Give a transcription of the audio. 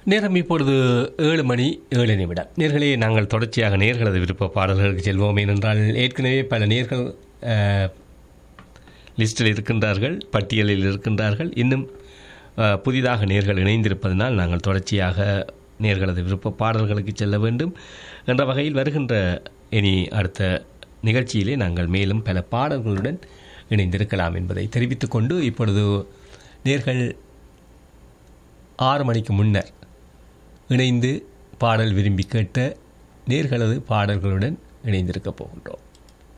நேரம் இப்பொழுது ஏழு மணி ஏழு நிமிடம் நேர்களே நாங்கள் தொடர்ச்சியாக நேர்களது விருப்ப பாடல்களுக்கு செல்வோம் ஏனென்றால் ஏற்கனவே பல நேர்கள் அஹ், லிஸ்டில் இருக்கின்றார்கள் பட்டியலில் இருக்கின்றார்கள் இன்னும் அஹ், புதிதாக நேர்கள் இணைந்திருப்பதனால் நாங்கள் தொடர்ச்சியாக நேர்களது விருப்ப பாடல்களுக்கு செல்ல வேண்டும் என்ற வகையில் வருகின்ற இனி அடுத்த நிகழ்ச்சியிலே நாங்கள் மேலும் பல பாடல்களுடன் இணைந்திருக்கலாம் என்பதை தெரிவித்துக்கொண்டு இப்பொழுது நேர்கள் ஆறு மணிக்கு முன்னர் இணைந்து பாடல் விரும்பி கேட்ட நேர்களது பாடல்களுடன் இணைந்திருக்கப் போகின்றோம்